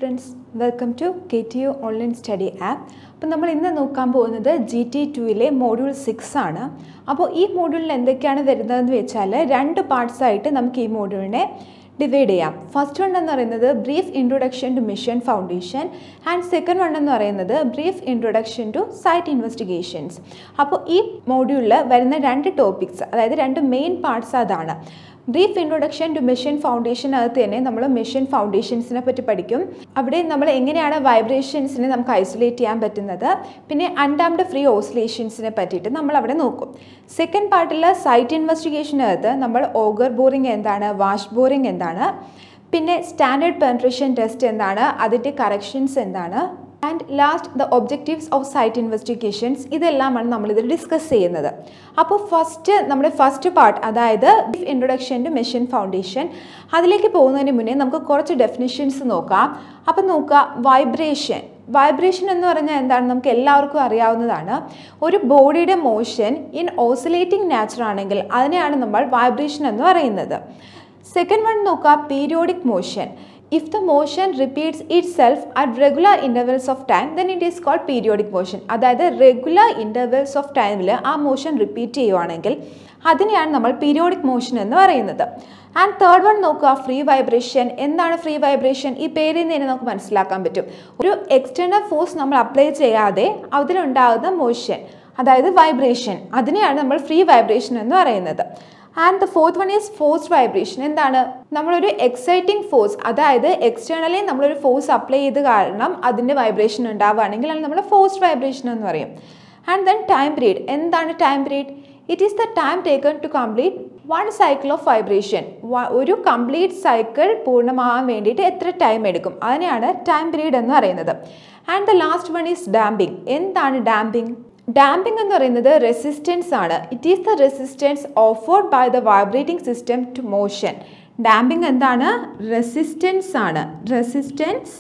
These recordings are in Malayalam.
students welcome to K T U online study app അപ്പോൾ നമ്മൾ ഇന്ന് നോക്കാൻ പോകുന്നത് ജി ടി ടുവിലെ മോഡ്യൂൾ സിക്സ് ആണ് അപ്പോൾ ഈ മോഡ്യൂളിൽ എന്തൊക്കെയാണ് വരുന്നതെന്ന് വെച്ചാൽ രണ്ട് പാർട്സ് ആയിട്ട് നമുക്ക് ഈ മോഡ്യൂളിനെ ഡിവൈഡ് ചെയ്യാം ഫസ്റ്റ് വൺ എന്ന് പറയുന്നത് brief introduction to machine foundation and second one എന്ന് പറയുന്നത് brief introduction to site investigations അപ്പോൾ ഈ മോഡ്യൂളിൽ വരുന്ന രണ്ട് ടോപ്പിക്സ് അതായത് രണ്ട് മെയിൻ പാർട്സ് അതാണ് ബ്രീഫ് ഇൻട്രൊഡക്ഷൻ ടു മിഷൻ ഫൗണ്ടേഷനകത്ത് തന്നെ നമ്മൾ മിഷൻ ഫൗണ്ടേഷൻസിനെ പറ്റി പഠിക്കും അവിടെ നമ്മൾ എങ്ങനെയാണ് വൈബ്രേഷൻസിനെ നമുക്ക് ഐസൊലേറ്റ് ചെയ്യാൻ പറ്റുന്നത് പിന്നെ അൺഡാംഡ് ഫ്രീ ഓസിലേഷൻസിനെ പറ്റിയിട്ട് നമ്മൾ അവിടെ നോക്കും സെക്കൻഡ് പാർട്ടിൽ സൈറ്റ് ഇൻവെസ്റ്റിഗേഷനകത്ത് നമ്മൾ ഓഗർ ബോറിംഗ് എന്താണ് വാഷ് ബോറിംഗ് എന്താണ് പിന്നെ സ്റ്റാൻഡേർഡ് പെൻട്രേഷൻ ടെസ്റ്റ് എന്താണ് അതിൻ്റെ കറക്ഷൻസ് എന്താണ് and last the objectives of site investigations ഇതെല്ലാമാണ് നമ്മളിതിൽ ഡിസ്കസ് ചെയ്യുന്നത് അപ്പോൾ ഫസ്റ്റ് നമ്മുടെ ഫസ്റ്റ് പാർട്ട് അതായത് ഇൻട്രൊഡക്ഷൻ ടു മെഷീൻ ഫൗണ്ടേഷൻ അതിലേക്ക് പോകുന്നതിന് മുന്നേ നമുക്ക് കുറച്ച് ഡെഫിനിഷൻസ് നോക്കാം അപ്പം നോക്കുക വൈബ്രേഷൻ വൈബ്രേഷൻ എന്ന് പറഞ്ഞാൽ എന്താണ് നമുക്ക് എല്ലാവർക്കും അറിയാവുന്നതാണ് ഒരു ബോഡിയുടെ മോഷൻ ഇൻ ഓസിലേറ്റിംഗ് നാച്ചർ ആണെങ്കിൽ അതിനെയാണ് നമ്മൾ വൈബ്രേഷൻ എന്ന് പറയുന്നത് സെക്കൻഡ് വൺ നോക്കുക periodic motion if the motion repeats itself at regular intervals of time then it is called periodic motion അതായത് റെഗുലർ ഇൻ്റർവെൽസ് ഓഫ് ടൈമിൽ ആ മോഷൻ റിപ്പീറ്റ് ചെയ്യുവാണെങ്കിൽ അതിനെയാണ് നമ്മൾ പീരിയോഡിക് മോഷൻ എന്ന് പറയുന്നത് ആൻഡ് തേർഡ് വൺ നോക്കുക ഫ്രീ വൈബ്രേഷൻ എന്താണ് ഫ്രീ വൈബ്രേഷൻ ഈ പേരിൽ നിന്ന് തന്നെ നമുക്ക് മനസ്സിലാക്കാൻ പറ്റും ഒരു എക്സ്റ്റേണൽ ഫോഴ്സ് നമ്മൾ അപ്ലൈ ചെയ്യാതെ അതിലുണ്ടാകുന്ന മോഷൻ അതായത് വൈബ്രേഷൻ അതിനെയാണ് നമ്മൾ ഫ്രീ വൈബ്രേഷൻ എന്ന് പറയുന്നത് and the fourth one is force vibration എന്താണ് നമ്മളൊരു എക്സൈറ്റിംഗ് ഫോഴ്സ് അതായത് എക്സ്റ്റേണലി നമ്മളൊരു ഫോഴ്സ് അപ്ലൈ ചെയ്ത് കാരണം അതിൻ്റെ വൈബ്രേഷൻ ഉണ്ടാവുകയാണെങ്കിൽ അത് നമ്മൾ ഫോഴ്സ് വൈബ്രേഷൻ എന്ന് പറയും ആൻഡ് ദെൻ ടൈം പീരീഡ് എന്താണ് time period it is the time taken to complete one cycle of vibration ഒരു കംപ്ലീറ്റ് സൈക്കിൾ പൂർണ്ണമാകാൻ വേണ്ടിയിട്ട് എത്ര ടൈം എടുക്കും അതിനെയാണ് ടൈം പീരീഡ് എന്ന് പറയുന്നത് and the last one is damping എന്താണ് ഡാമ്പിങ് ഡാമ്പിംഗ് എന്ന് പറയുന്നത് റെസിസ്റ്റൻസ് ആണ് it is the resistance offered by the vibrating system to motion damping എന്താണ് റെസിസ്റ്റൻസ് ആണ് resistance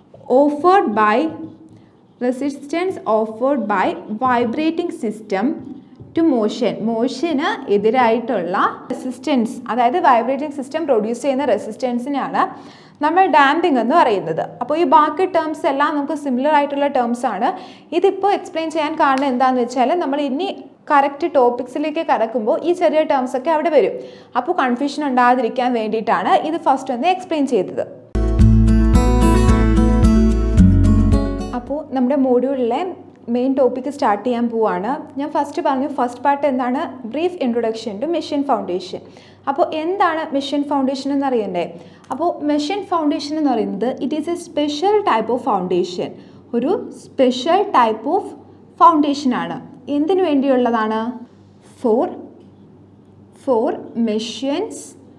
offered by resistance offered by vibrating system to motion മോഷന് എതിരായിട്ടുള്ള റെസിസ്റ്റൻസ് അതായത് വൈബ്രേറ്റിംഗ് സിസ്റ്റം പ്രൊഡ്യൂസ് ചെയ്യുന്ന റെസിസ്റ്റൻസിനെയാണ് നമ്മൾ ഡാമ്പിംഗ് എന്ന് പറയുന്നത് അപ്പോൾ ഈ ബാക്കി ടേംസ് എല്ലാം നമുക്ക് സിമിലർ ആയിട്ടുള്ള ടേംസ് ആണ് ഇതിപ്പോൾ എക്സ്പ്ലെയിൻ ചെയ്യാൻ കാരണം എന്താണെന്ന് വെച്ചാൽ നമ്മൾ ഇനി കറക്റ്റ് ടോപ്പിക്സിലേക്ക് കടക്കുമ്പോൾ ഈ ചെറിയ ടേംസ് ഒക്കെ അവിടെ വരും അപ്പോൾ കൺഫ്യൂഷൻ ഉണ്ടാകാതിരിക്കാൻ വേണ്ടിയിട്ടാണ് ഇത് ഫസ്റ്റ് ഒന്ന് എക്സ്പ്ലെയിൻ ചെയ്തത് അപ്പോൾ നമ്മുടെ മോഡ്യൂളിലെ മെയിൻ ടോപ്പിക്ക് സ്റ്റാർട്ട് ചെയ്യാൻ പോവാണ് ഞാൻ ഫസ്റ്റ് പറഞ്ഞു ഫസ്റ്റ് പാർട്ട് എന്താണ് brief introduction to machine foundation അപ്പോൾ എന്താണ് മെഷീൻ ഫൗണ്ടേഷൻ എന്ന് അറിയണ്ടേ അപ്പോൾ മെഷീൻ ഫൗണ്ടേഷൻ എന്ന് പറയുന്നത് it is a special type of foundation ഒരു സ്പെഷ്യൽ ടൈപ്പ് ഓഫ് ഫൗണ്ടേഷൻ ആണ് എന്തിനു വേണ്ടിയുള്ളതാണ് for for machines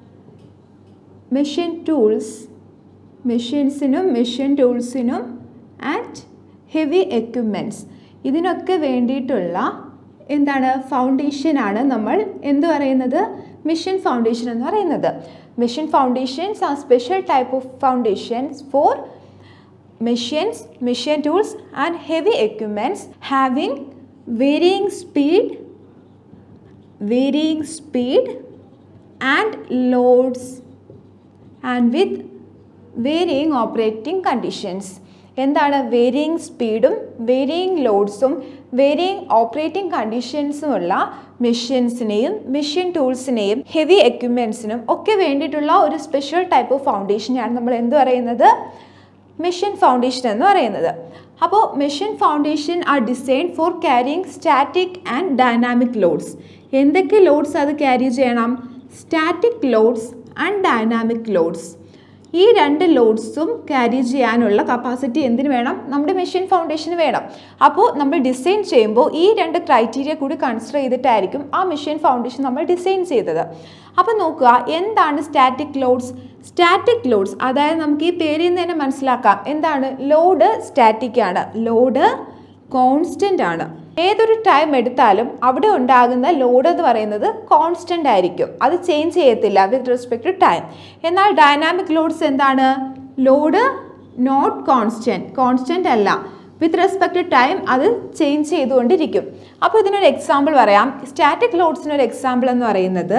machine tools മെഷീൻസിനും മെഷീൻ ടൂൾസിനും ആൻഡ് ഹെവി എക്യുപ്മെൻറ്റ്സ് ഇതിനൊക്കെ വേണ്ടിയിട്ടുള്ള എന്താണ് ഫൗണ്ടേഷനാണ് നമ്മൾ എന്ത് പറയുന്നത് മിഷൻ ഫൗണ്ടേഷൻ എന്ന് പറയുന്നത് machine foundations are special type of foundations for machines machine tools and heavy equipments having varying speed varying speed and loads and with varying operating conditions എന്താണ് വേരിയിങ് സ്പീഡും വേരിയിങ് ലോഡ്സും വേരിയിങ് ഓപ്പറേറ്റിംഗ് കണ്ടീഷൻസുമുള്ള മെഷീൻസിനെയും മെഷീൻ ടൂൾസിനെയും ഹെവി എക്യുപ്മെൻറ്റ്സിനും ഒക്കെ വേണ്ടിയിട്ടുള്ള ഒരു സ്പെഷ്യൽ ടൈപ്പ് ഓഫ് ഫൗണ്ടേഷനെയാണ് നമ്മൾ എന്ത് പറയുന്നത് മെഷീൻ ഫൗണ്ടേഷൻ എന്ന് പറയുന്നത് അപ്പോൾ machine foundation are design for carrying static and dynamic loads എന്തൊക്കെ ലോഡ്സ് അത് ക്യാരി ചെയ്യണം static loads and dynamic loads ഈ രണ്ട് ലോഡ്സും ക്യാരി ചെയ്യാനുള്ള കപ്പാസിറ്റി എന്തിനു വേണം നമ്മുടെ മെഷീൻ ഫൗണ്ടേഷന് വേണം അപ്പോൾ നമ്മൾ ഡിസൈൻ ചെയ്യുമ്പോൾ ഈ രണ്ട് ക്രൈറ്റീരിയ കൂടി കൺസിഡർ ചെയ്തിട്ടായിരിക്കും ആ മെഷീൻ ഫൗണ്ടേഷൻ നമ്മൾ ഡിസൈൻ ചെയ്തത് അപ്പോൾ നോക്കുക എന്താണ് സ്റ്റാറ്റിക് ലോഡ്സ് സ്റ്റാറ്റിക് ലോഡ്സ് അതായത് നമുക്ക് ഈ പേരിൽ നിന്ന് തന്നെ മനസ്സിലാക്കാം എന്താണ് ലോഡ് സ്റ്റാറ്റിക് ആണ് ലോഡ് കോൺസ്റ്റൻ്റ് ആണ് ഏതൊരു ടൈം എടുത്താലും അവിടെ ഉണ്ടാകുന്ന ലോഡ് എന്ന് പറയുന്നത് കോൺസ്റ്റൻ്റ് ആയിരിക്കും അത് ചേഞ്ച് ചെയ്യത്തില്ല വിത്ത് റെസ്പെക്ട് ടു ടൈം എന്നാൽ ഡൈനാമിക് ലോഡ്സ് എന്താണ് ലോഡ് നോട്ട് കോൺസ്റ്റൻറ്റ് കോൺസ്റ്റൻ്റ് അല്ല വിത്ത് റെസ്പെക്ട് ടു ടൈം അത് ചേഞ്ച് ചെയ്തുകൊണ്ടിരിക്കും അപ്പോൾ ഇതിനൊരു എക്സാമ്പിൾ പറയാം സ്റ്റാറ്റിക് ലോഡ്സിനൊരു എക്സാമ്പിൾ എന്ന് പറയുന്നത്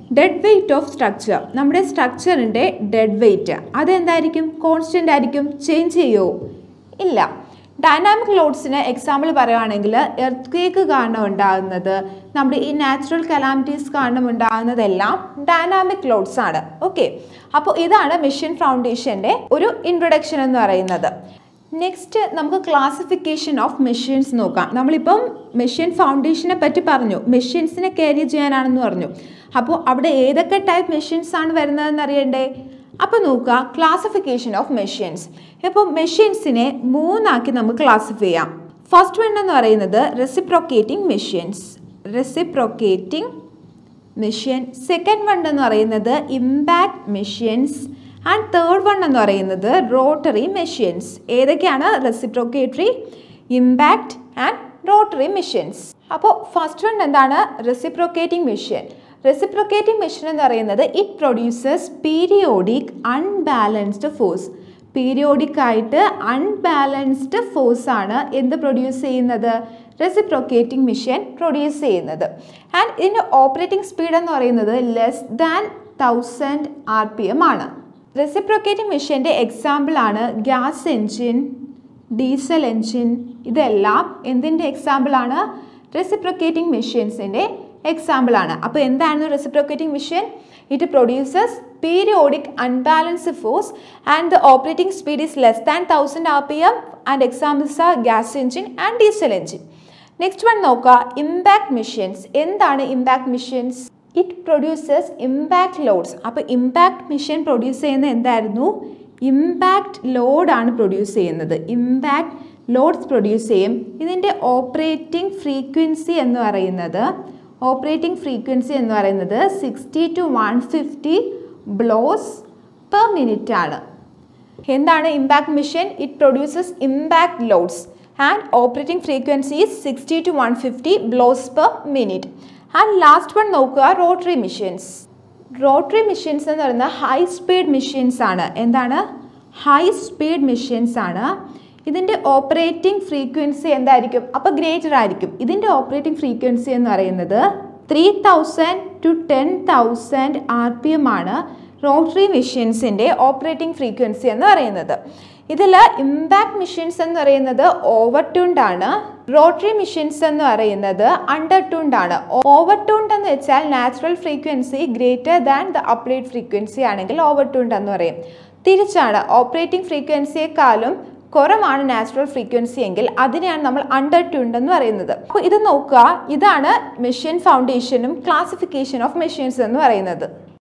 ഡെഡ് വെയിറ്റ് ഓഫ് സ്ട്രക്ചർ നമ്മുടെ സ്ട്രക്ചറിൻ്റെ ഡെഡ് വെയിറ്റ് അതെന്തായിരിക്കും കോൺസ്റ്റൻ്റ് ആയിരിക്കും ചേഞ്ച് ചെയ്യുമോ ഇല്ല ഡൈനാമിക് ലോഡ്സിന് എക്സാമ്പിൾ പറയുകയാണെങ്കിൽ എർത്ത് ക്വേക്ക് കാരണം ഉണ്ടാകുന്നത് നമ്മുടെ ഈ നാച്ചുറൽ കലാമിറ്റീസ് കാരണം ഉണ്ടാകുന്നതെല്ലാം ഡൈനാമിക് ലോഡ്സ് ആണ് ഓക്കെ അപ്പോൾ ഇതാണ് മിഷൻ ഫൗണ്ടേഷൻ്റെ ഒരു ഇൻട്രൊഡക്ഷൻ എന്ന് പറയുന്നത് നെക്സ്റ്റ് നമുക്ക് ക്ലാസിഫിക്കേഷൻ ഓഫ് മെഷീൻസ് നോക്കാം നമ്മളിപ്പം മെഷീൻ ഫൗണ്ടേഷനെ പറ്റി പറഞ്ഞു മെഷീൻസിനെ ക്യാരി ചെയ്യാനാണെന്ന് പറഞ്ഞു അപ്പോൾ അവിടെ ഏതൊക്കെ ടൈപ്പ് മെഷീൻസ് ആണ് വരുന്നതെന്ന് അറിയണ്ടേ അപ്പോൾ നോക്കുക ക്ലാസിഫിക്കേഷൻ ഓഫ് മെഷീൻസ് ഇപ്പോൾ മെഷീൻസിനെ മൂന്നാക്കി നമുക്ക് ക്ലാസിഫൈ ചെയ്യാം ഫസ്റ്റ് വൺ എന്ന് പറയുന്നത് reciprocating machines reciprocating machine second one എന്ന് പറയുന്നത് impact machines and third one എന്ന് പറയുന്നത് റോട്ടറി മെഷീൻസ് ഏതൊക്കെയാണ് reciprocatory impact and rotary machines അപ്പോൾ ഫസ്റ്റ് വൺ എന്താണ് റെസിപ്രോക്കേറ്റിംഗ് മെഷീൻ റെസിപ്രോക്കേറ്റിംഗ് മെഷീൻ എന്ന് പറയുന്നത് it produces periodic unbalanced force periodic ആയിട്ട് അൺബാലൻസ്ഡ് ഫോഴ്സ് ആണ് എന്ത് പ്രൊഡ്യൂസ് ചെയ്യുന്നത് റെസിപ്രോക്കേറ്റിംഗ് മെഷീൻ പ്രൊഡ്യൂസ് ചെയ്യുന്നത് ആൻഡ് ഇതിൻ്റെ ഓപ്പറേറ്റിംഗ് സ്പീഡ് എന്ന് പറയുന്നത് less than thousand R P M ആണ് റെസിപ്രോക്കേറ്റിംഗ് മെഷീൻ്റെ എക്സാമ്പിളാണ് ഗ്യാസ് എൻജിൻ ഡീസൽ എൻജിൻ ഇതെല്ലാം എന്തിൻ്റെ എക്സാമ്പിളാണ് റെസിപ്രോക്കേറ്റിംഗ് മെഷീൻസിൻ്റെ എക്സാമ്പിളാണ് അപ്പോൾ എന്താണ് reciprocating machine it produces periodic unbalanced force and the operating speed is less than thousand R P M and examples are gas engine and diesel engine next one നോക്കുക ഇമ്പാക്ട് മെഷീൻസ് എന്താണ് impact machines it produces impact loads അപ്പോൾ ഇമ്പാക്ട് മെഷീൻ പ്രൊഡ്യൂസ് ചെയ്യുന്ന എന്തായിരുന്നു ഇമ്പാക്ട് ലോഡാണ് പ്രൊഡ്യൂസ് ചെയ്യുന്നത് ഇമ്പാക്ട് ലോഡ്സ് പ്രൊഡ്യൂസ് ചെയ്യും ഇതിൻ്റെ ഓപ്പറേറ്റിംഗ് ഫ്രീക്വൻസി എന്ന് പറയുന്നത് ഓപ്പറേറ്റിംഗ് ഫ്രീക്വൻസി എന്ന് പറയുന്നത് sixty to one fifty blows per minute ആണ് എന്താണ് impact machine it produces impact loads and operating frequency is sixty to one fifty blows per minute and last one നോക്കുക റോട്ടറി മെഷീൻസ് റോട്ടറി മെഷീൻസ് എന്ന് പറയുന്നത് ഹൈ സ്പീഡ് മെഷീൻസ് ആണ് എന്താണ് ഹൈ സ്പീഡ് മെഷീൻസ് ആണ് ഇതിൻ്റെ ഓപ്പറേറ്റിംഗ് ഫ്രീക്വൻസി എന്തായിരിക്കും അപ്പോൾ ഗ്രേറ്റർ ആയിരിക്കും ഇതിൻ്റെ ഓപ്പറേറ്റിംഗ് ഫ്രീക്വൻസി എന്ന് പറയുന്നത് three thousand to ten thousand R P M ആണ് റോട്ടറി മെഷീൻസിൻ്റെ ഓപ്പറേറ്റിംഗ് ഫ്രീക്വൻസി എന്ന് പറയുന്നത് ഇതിൽ ഇമ്പാക്ട് മെഷീൻസ് എന്ന് പറയുന്നത് ഓവർ ട്യൂൺഡ് ആണ് റോട്ടറി മെഷീൻസ് എന്ന് പറയുന്നത് അണ്ടർ ട്യൂൺഡ് ആണ് ഓവർ ട്യൂൺഡ് എന്ന് വെച്ചാൽ natural frequency greater than the applied frequency ആണെങ്കിൽ ഓവർ ട്യൂൺഡ് എന്ന് പറയും തിരിച്ചാണ് ഓപ്പറേറ്റിംഗ് ഫ്രീക്വൻസിയെക്കാളും കുറവാണ് നാച്ചുറൽ ഫ്രീക്വൻസി എങ്കിൽ അതിനെയാണ് നമ്മൾ അണ്ടർ ട്യൂൺഡ് എന്ന് പറയുന്നത് അപ്പോൾ ഇത് നോക്കുക ഇതാണ് മെഷീൻ ഫൗണ്ടേഷനും ക്ലാസിഫിക്കേഷൻ ഓഫ് മെഷീൻസ് എന്ന് പറയുന്നത്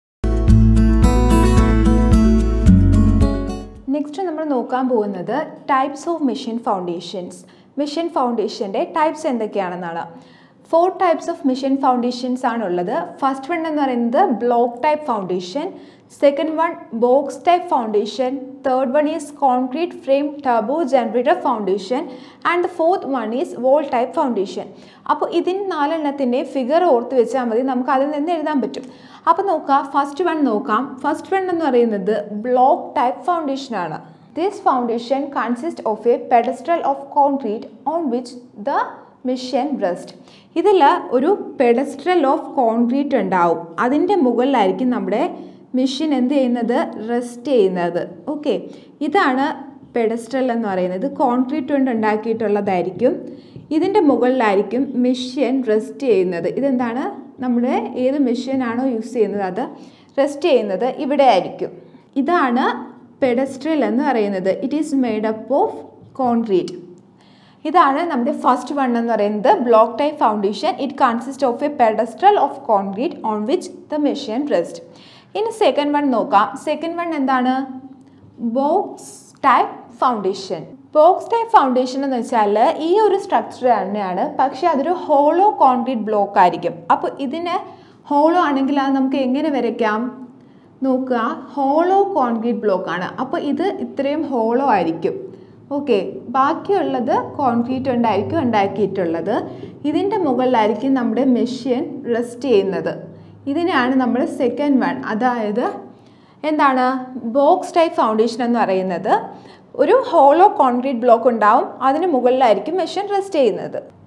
നെക്സ്റ്റ് നമ്മൾ നോക്കാൻ പോകുന്നത് types of machine foundations machine ഫൗണ്ടേഷൻ്റെ ടൈപ്സ് എന്തൊക്കെയാണെന്നാണ് four types of machine foundations ആണുള്ളത് ഫസ്റ്റ് വൺ എന്ന് പറയുന്നത് block type foundation second one box type foundation third one is concrete frame turbo generator foundation and the fourth one is wall type foundation അപ്പോൾ ഇതിന് നാലെണ്ണത്തിൻ്റെ ഫിഗർ ഓർത്ത് വെച്ചാൽ മതി നമുക്ക് അതിൽ നിന്ന് എഴുതാൻ പറ്റും അപ്പോൾ നോക്കാം ഫസ്റ്റ് വൺ നോക്കാം ഫസ്റ്റ് വൺ എന്ന് പറയുന്നത് ബ്ലോക്ക് ടൈപ്പ് ഫൗണ്ടേഷൻ ആണ് this foundation consist of a pedestal of concrete on which the machine rest ഇതിൽ ഒരു പെഡസ്ട്രൽ ഓഫ് കോൺക്രീറ്റ് ഉണ്ടാവും അതിൻ്റെ മുകളിലായിരിക്കും നമ്മുടെ മെഷീൻ എന്ത് ചെയ്യുന്നത് റെസ്റ്റ് ചെയ്യുന്നത് ഓക്കെ ഇതാണ് പെഡസ്ട്രൽ എന്ന് പറയുന്നത് കോൺക്രീറ്റ് കൊണ്ട് ഉണ്ടാക്കിയിട്ടുള്ളതായിരിക്കും ഇതിൻ്റെ മുകളിലായിരിക്കും മെഷീൻ റെസ്റ്റ് ചെയ്യുന്നത് ഇതെന്താണ് നമ്മുടെ ഏത് മെഷീനാണോ യൂസ് ചെയ്യുന്നത് അത് റെസ്റ്റ് ചെയ്യുന്നത് ഇവിടെ ആയിരിക്കും ഇതാണ് പെഡസ്ട്രൽ എന്ന് പറയുന്നത് it is made up of concrete ഇതാണ് നമ്മുടെ ഫസ്റ്റ് വൺ എന്ന് പറയുന്നത് block type foundation it consist of a pedestal of concrete on which the machine rest ഇനി സെക്കൻഡ് വൺ നോക്കാം സെക്കൻഡ് വൺ എന്താണ് box type foundation box type foundation എന്ന് വെച്ചാൽ ഈ ഒരു സ്ട്രക്ചർ തന്നെയാണ് പക്ഷേ അതൊരു ഹോളോ കോൺക്രീറ്റ് ബ്ലോക്ക് ആയിരിക്കും അപ്പോൾ ഇതിന് ഹോളോ ആണെങ്കിൽ അത് നമുക്ക് എങ്ങനെ വരയ്ക്കാം നോക്കുക ഹോളോ കോൺക്രീറ്റ് ബ്ലോക്ക് ആണ് അപ്പോൾ ഇത് ഇത്രയും ഹോളോ ആയിരിക്കും ഓക്കെ ബാക്കിയുള്ളത് കോൺക്രീറ്റ് കൊണ്ടായിരിക്കും ഉണ്ടാക്കിയിട്ടുള്ളത് ഇതിൻ്റെ മുകളിലായിരിക്കും നമ്മുടെ മെഷീൻ റെസ്റ്റ് ചെയ്യുന്നത് ഇതിനെയാണ് നമ്മൾ സെക്കൻഡ് വൺ അതായത് എന്താണ് ബോക്സ് ടൈപ്പ് ഫൗണ്ടേഷൻ എന്ന് പറയുന്നത് ഒരു ഹോളോ കോൺക്രീറ്റ് ബ്ലോക്ക് ഉണ്ടാവും അതിന് മുകളിലായിരിക്കും മെഷീൻ റെസ്റ്റ് ചെയ്യുന്നത്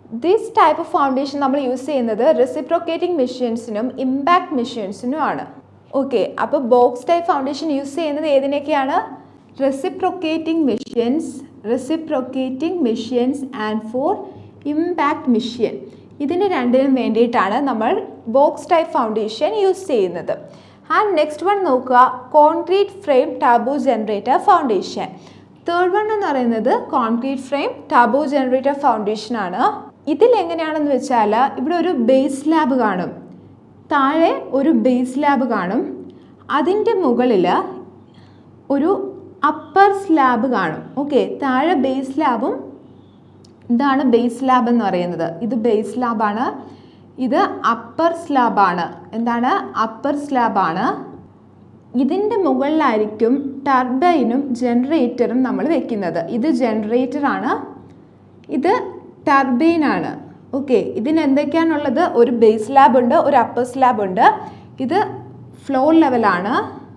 ദിസ് ടൈപ്പ് ഓഫ് ഫൗണ്ടേഷൻ നമ്മൾ യൂസ് ചെയ്യുന്നത് റെസിപ്രോക്കേറ്റിംഗ് മെഷീൻസിനും ഇമ്പാക്ട് മെഷീൻസിനും ആണ് ഓക്കെ അപ്പോൾ ബോക്സ് ടൈപ്പ് ഫൗണ്ടേഷൻ യൂസ് ചെയ്യുന്നത് ഏതിനൊക്കെയാണ് reciprocating machines reciprocating machines and for impact machine ഇതിന് രണ്ടിനും വേണ്ടിയിട്ടാണ് നമ്മൾ ബോക്സ് ടൈപ്പ് ഫൗണ്ടേഷൻ യൂസ് ചെയ്യുന്നത് ആൻഡ് നെക്സ്റ്റ് വൺ നോക്കുക concrete frame turbo generator foundation third one എന്ന് പറയുന്നത് concrete frame turbo generator foundation ആണ് ഇതിൽ എങ്ങനെയാണെന്ന് വെച്ചാൽ ഇവിടെ ഒരു ബേസ് ലാബ് കാണും താഴെ ഒരു ബേസ് ലാബ് കാണും അതിൻ്റെ മുകളിൽ ഒരു അപ്പർ സ്ലാബ് കാണും ഓക്കെ താഴെ ബേസ് ലാബും ഇതാണ് ബേസ് ലാബ് എന്ന് പറയുന്നത് ഇത് ബേസ് ലാബാണ് ഇത് അപ്പർ സ്ലാബാണ് എന്താണ് അപ്പർ സ്ലാബാണ് ഇതിൻ്റെ മുകളിലായിരിക്കും ടർബൈനും ജനറേറ്ററും നമ്മൾ വെക്കുന്നത് ഇത് ജനറേറ്ററാണ് ഇത് ടർബൈനാണ് ഓക്കെ ഇതിന് എന്തൊക്കെയാണുള്ളത് ഒരു ബേസ് ലാബ് ഉണ്ട് ഒരു അപ്പർ സ്ലാബ് ഉണ്ട് ഇത് ഫ്ലോർ ലെവലാണ്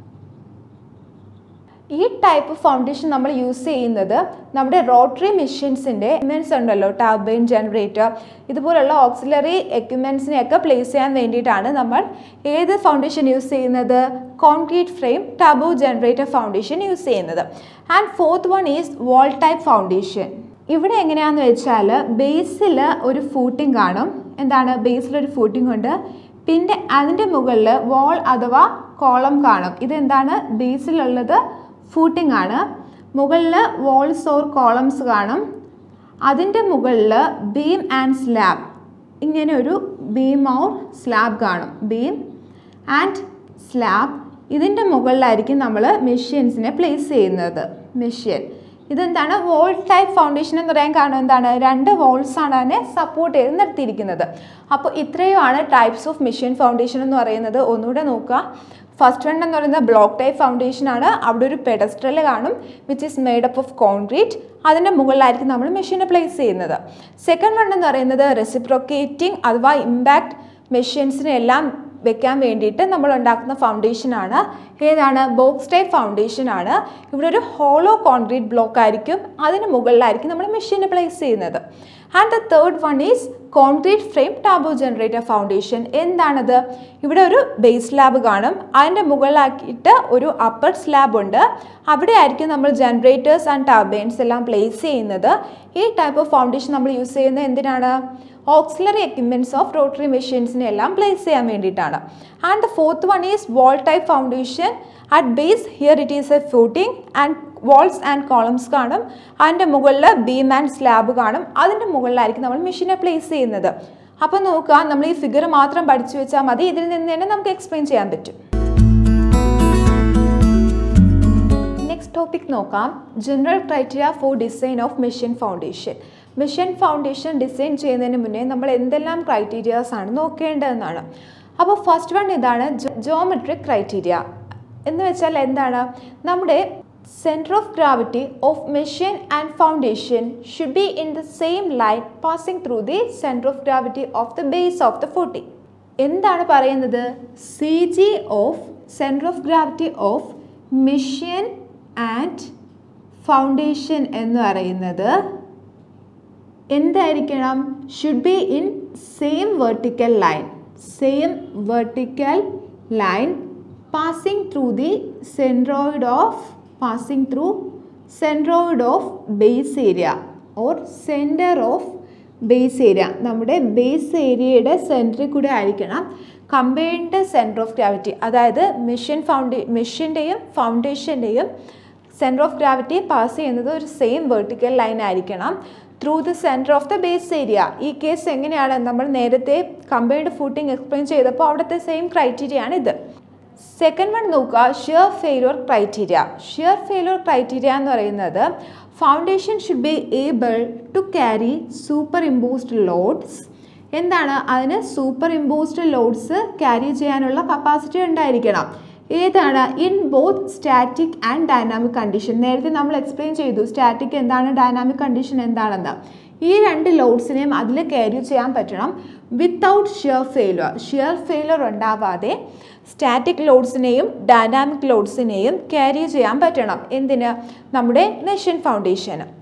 ഈ ടൈപ്പ് ഫൗണ്ടേഷൻ നമ്മൾ യൂസ് ചെയ്യുന്നത് നമ്മുടെ റോട്ടറി മെഷീൻസിൻ്റെ എക്യുപ്മെൻറ്റ്സ് ഉണ്ടല്ലോ ടർബൈൻ ജനറേറ്റർ ഇതുപോലുള്ള ഓക്സിലറി എക്യുപ്മെൻറ്റ്സിനെയൊക്കെ പ്ലേസ് ചെയ്യാൻ വേണ്ടിയിട്ടാണ് നമ്മൾ ഏത് ഫൗണ്ടേഷൻ യൂസ് ചെയ്യുന്നത് concrete frame turbo generator foundation use ചെയ്യുന്നത് and fourth one is wall type foundation ഇവിടെ എങ്ങനെയാണെന്ന് വെച്ചാൽ ബേസിൽ ഒരു ഫൂട്ടിംഗ് കാണും എന്താണ് ബേസിൽ ഒരു ഫൂട്ടിംഗ് ഉണ്ട് പിന്നെ അതിൻ്റെ മുകളിൽ വാൾ അഥവാ കോളം കാണും ഇതെന്താണ് ബേസിലുള്ളത് ഫൂട്ടിംഗ് ആണ് മുകളിൽ വാൾസ് ഓർ കോളംസ് കാണും അതിൻ്റെ മുകളിൽ ബീം ആൻഡ് സ്ലാബ് ഇങ്ങനെ ഒരു ബീം ഓർ സ്ലാബ് കാണും ബീം ആൻഡ് സ്ലാബ് ഇതിൻ്റെ മുകളിലായിരിക്കും നമ്മൾ മെഷീൻസിനെ പ്ലേസ് ചെയ്യുന്നത് മെഷീൻ ഇതെന്താണ് വോൾ ടൈപ്പ് ഫൗണ്ടേഷൻ എന്ന് പറയാൻ കാരണം എന്താണ് രണ്ട് വോൾസ് ആണ് അതിനെ സപ്പോർട്ട് ചെയ്ത് നിർത്തിയിരിക്കുന്നത് അപ്പോൾ ഇത്രയുമാണ് ടൈപ്സ് ഓഫ് മെഷീൻ ഫൗണ്ടേഷൻ എന്ന് പറയുന്നത് ഒന്നുകൂടെ നോക്കുക ഫസ്റ്റ് വൺ എന്ന് പറയുന്നത് ബ്ലോക്ക് ടൈപ്പ് ഫൗണ്ടേഷൻ ആണ് അവിടെ ഒരു പെഡസ്ട്രൽ കാണും which is made up of concrete അതിൻ്റെ മുകളിലായിരിക്കും നമ്മൾ മെഷീനെ പ്ലേസ് ചെയ്യുന്നത് സെക്കൻഡ് വൺ എന്ന് പറയുന്നത് റെസിപ്രോക്കേറ്റിംഗ് അഥവാ ഇമ്പാക്ട് മെഷീൻസിനെ എല്ലാം വെക്കാൻ വേണ്ടിയിട്ട് നമ്മൾ ഉണ്ടാക്കുന്ന ഫൗണ്ടേഷനാണ് ഏതാണ് ബോക്സ് ടൈപ്പ് ഫൗണ്ടേഷൻ ആണ് ഇവിടെ ഒരു ഹോളോ കോൺക്രീറ്റ് ബ്ലോക്ക് ആയിരിക്കും അതിന് മുകളിലായിരിക്കും നമ്മൾ മെഷീനെ പ്ലേസ് ചെയ്യുന്നത് and the third one is concrete frame turbo generator foundation എന്താണത് ഇവിടെ ഒരു ബേസ് സ്ലാബ് കാണും അതിൻ്റെ മുകളിലാക്കിയിട്ട് ഒരു അപ്പർ സ്ലാബ് ഉണ്ട് അവിടെ ആയിരിക്കും നമ്മൾ ജനറേറ്റേഴ്സ് ആൻഡ് ടർബൈൻസ് എല്ലാം പ്ലേസ് ചെയ്യുന്നത് ഈ ടൈപ്പ് ഓഫ് ഫൗണ്ടേഷൻ നമ്മൾ യൂസ് ചെയ്യുന്നത് എന്തിനാണ് ഓക്സിലറി എക്യുപ്മെൻറ്റ്സ് ഓഫ് റോട്ടറി മെഷീൻസിനെ എല്ലാം പ്ലേസ് ചെയ്യാൻ വേണ്ടിയിട്ടാണ് and the fourth one is wall type foundation at base here it is a footing and walls and columns കാണും അതിൻ്റെ മുകളിൽ ബീം ആൻഡ് സ്ലാബ് കാണും അതിൻ്റെ മുകളിലായിരിക്കും നമ്മൾ മെഷീനെ പ്ലേസ് ചെയ്യുന്നത് അപ്പോൾ നോക്കുക നമ്മൾ ഈ ഫിഗർ മാത്രം പഠിച്ചു വെച്ചാൽ മതി ഇതിൽ നിന്ന് തന്നെ നമുക്ക് എക്സ്പ്ലെയിൻ ചെയ്യാൻ പറ്റും നെക്സ്റ്റ് ടോപ്പിക് നോക്കാം general criteria for design of machine foundation machine foundation design ചെയ്യുന്നതിന് മുന്നേ നമ്മൾ എന്തെല്ലാം ക്രൈറ്റീരിയാസ് ആണ് നോക്കേണ്ടതെന്നാണ് അപ്പോൾ ഫസ്റ്റ് വൺ ഇതാണ് ജോമെട്രിക് ക്രൈറ്റീരിയ എന്ന് വെച്ചാൽ എന്താണ് നമ്മുടെ centre of gravity of machine and foundation should be in the same line passing through the centre of gravity of the base of the footing എന്താണ് പറയുന്നത് C G of centre of gravity of machine and foundation എന്ന് പറയുന്നത് എന്തായിരിക്കണം should be in same vertical line same vertical line passing through the centroid of passing through centroid of base area or centre of base area നമ്മുടെ ബേസ് ഏരിയയുടെ സെൻറ്ററിൽ കൂടെ ആയിരിക്കണം കമ്പൈൻഡ് സെൻറ്റർ ഓഫ് ഗ്രാവിറ്റി അതായത് മെഷീൻ ഫൗണ്ടേ മെഷീൻ്റെയും ഫൗണ്ടേഷൻ്റെയും സെൻറ്റർ ഓഫ് ഗ്രാവിറ്റി പാസ് ചെയ്യുന്നത് ഒരു സെയിം വെർട്ടിക്കൽ ലൈൻ ആയിരിക്കണം through the centre of the base area ഈ കേസ് എങ്ങനെയാണ് നമ്മൾ നേരത്തെ കമ്പൈൻഡ് ഫൂട്ടിംഗ് എക്സ്പ്ലെയിൻ ചെയ്തപ്പോൾ അവിടുത്തെ സെയിം ക്രൈറ്റീരിയ ആണ് ഇത് സെക്കൻഡ് വൺ നോക്കുക shear failure criteria shear failure criteria എന്ന് പറയുന്നത് foundation should be able to carry superimposed loads എന്താണ് അതിന് സൂപ്പർ ഇമ്പോസ്ഡ് ലോഡ്സ് ക്യാരി ചെയ്യാനുള്ള കപ്പാസിറ്റി ഉണ്ടായിരിക്കണം ഏതാണ് in both static and dynamic condition നേരത്തെ നമ്മൾ എക്സ്പ്ലെയിൻ ചെയ്തു സ്റ്റാറ്റിക് എന്താണ് ഡൈനാമിക് കണ്ടീഷൻ എന്താണെന്ന് ഈ രണ്ട് ലോഡ്സിനെയും അതിൽ ക്യാരി ചെയ്യാൻ പറ്റണം without shear failure shear failure ഉണ്ടാവാതെ സ്റ്റാറ്റിക് ലോഡ്സിനെയും ഡൈനാമിക് ലോഡ്സിനെയും ക്യാരി ചെയ്യാൻ പറ്റണം എന്തിന് നമ്മുടെ മെഷീൻ ഫൗണ്ടേഷന്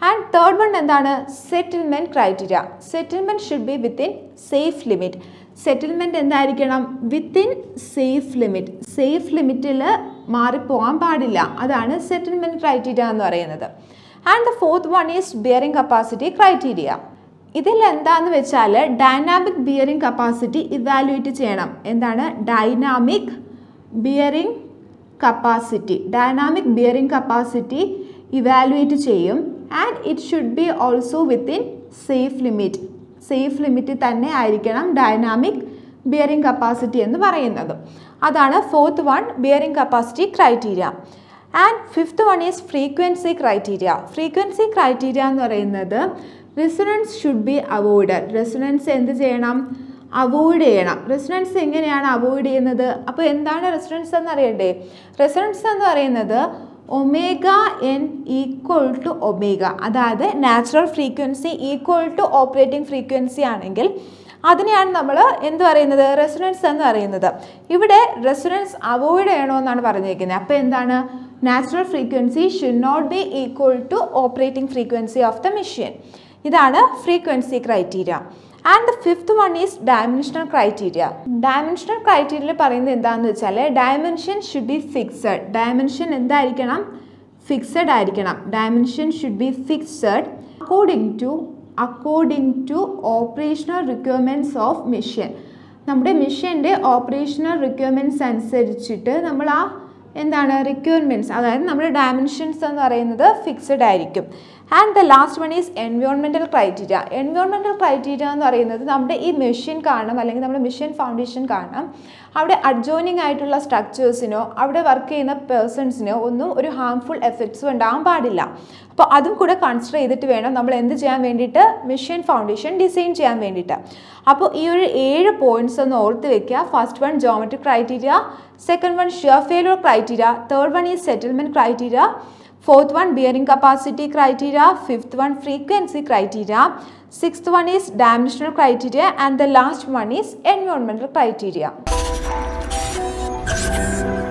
ആൻഡ് തേർഡ് വൺ എന്താണ് settlement criteria settlement should be within safe limit settlement എന്തായിരിക്കണം വിത്തിൻ സേഫ് ലിമിറ്റ് സേഫ് ലിമിറ്റിൽ മാറിപ്പോകാൻ പാടില്ല അതാണ് സെറ്റിൽമെൻറ്റ് ക്രൈറ്റീരിയ എന്ന് പറയുന്നത് and the fourth one is bearing capacity criteria ഇതിൽ എന്താന്ന് വെച്ചാൽ ഡൈനാമിക് ബിയറിംഗ് കപ്പാസിറ്റി ഇവാലുവേറ്റ് ചെയ്യണം എന്താണ് dynamic bearing capacity dynamic bearing capacity evaluate ചെയ്യും and it should be also within safe limit safe limit തന്നെ ആയിരിക്കണം ഡൈനാമിക് ബിയറിംഗ് കപ്പാസിറ്റി എന്ന് പറയുന്നത് അതാണ് fourth one bearing capacity criteria and fifth one is frequency criteria frequency criteria എന്ന് പറയുന്നത് resonance should be avoided resonance എന്ത് ചെയ്യണം അവോയ്ഡ് ചെയ്യണം റെസിഡൻസ് എങ്ങനെയാണ് അവോയ്ഡ് ചെയ്യുന്നത് അപ്പോൾ എന്താണ് റെസിഡൻസ് എന്ന് അറിയണ്ടേ റെസിഡൻസ് എന്ന് പറയുന്നത് omega n equal to omega അതായത് natural frequency equal to operating frequency ആണെങ്കിൽ അതിനെയാണ് നമ്മൾ എന്ത് പറയുന്നത് റെസിഡൻസ് എന്ന് പറയുന്നത് ഇവിടെ റെസിഡൻസ് അവോയ്ഡ് ചെയ്യണമെന്നാണ് പറഞ്ഞിരിക്കുന്നത് അപ്പോൾ എന്താണ് natural frequency should not be equal to operating frequency of the machine ഇതാണ് frequency criteria and the fifth one is dimensional criteria dimensional ക്രൈറ്റീരിയയിൽ പറയുന്നത് എന്താണെന്ന് വെച്ചാൽ dimension should be fixed dimension എന്തായിരിക്കണം ഫിക്സഡ് ആയിരിക്കണം dimension should be fixed according to according to operational requirements of mission നമ്മുടെ മിഷൻ്റെ ഓപ്പറേഷണൽ റിക്വയർമെൻറ്റ്സ് അനുസരിച്ചിട്ട് നമ്മൾ ആ എന്താണ് റിക്വയർമെൻറ്റ്സ് അതായത് നമ്മുടെ ഡയമെൻഷൻസ് എന്ന് പറയുന്നത് ഫിക്സഡ് ആയിരിക്കും and the last one is environmental criteria environmental criteria എന്ന് പറയുന്നത് നമ്മുടെ ഈ മെഷീൻ കാണണം അല്ലെങ്കിൽ നമ്മുടെ മിഷൻ ഫൗണ്ടേഷൻ കാണാം അവിടെ അഡ്ജോയിനിങ് ആയിട്ടുള്ള സ്ട്രക്ചേഴ്സിനോ അവിടെ വർക്ക് ചെയ്യുന്ന പേഴ്സൺസിനോ ഒന്നും ഒരു ഹാംഫുൾ എഫക്ട്സും ഉണ്ടാകാൻ പാടില്ല അപ്പോൾ അതും കൂടെ കൺസിഡർ ചെയ്തിട്ട് വേണം നമ്മൾ എന്ത് ചെയ്യാൻ വേണ്ടിയിട്ട് മിഷൻ ഫൗണ്ടേഷൻ ഡിസൈൻ ചെയ്യാൻ വേണ്ടിയിട്ട് അപ്പോൾ ഈ ഒരു ഏഴ് പോയിന്റ്സ് ഒന്ന് ഓർത്ത് വെക്കുക first one geometric criteria second one shear failure criteria third one is settlement criteria fourth one bearing capacity criteria fifth one frequency criteria sixth one is dimensional criteria and the last one is environmental criteria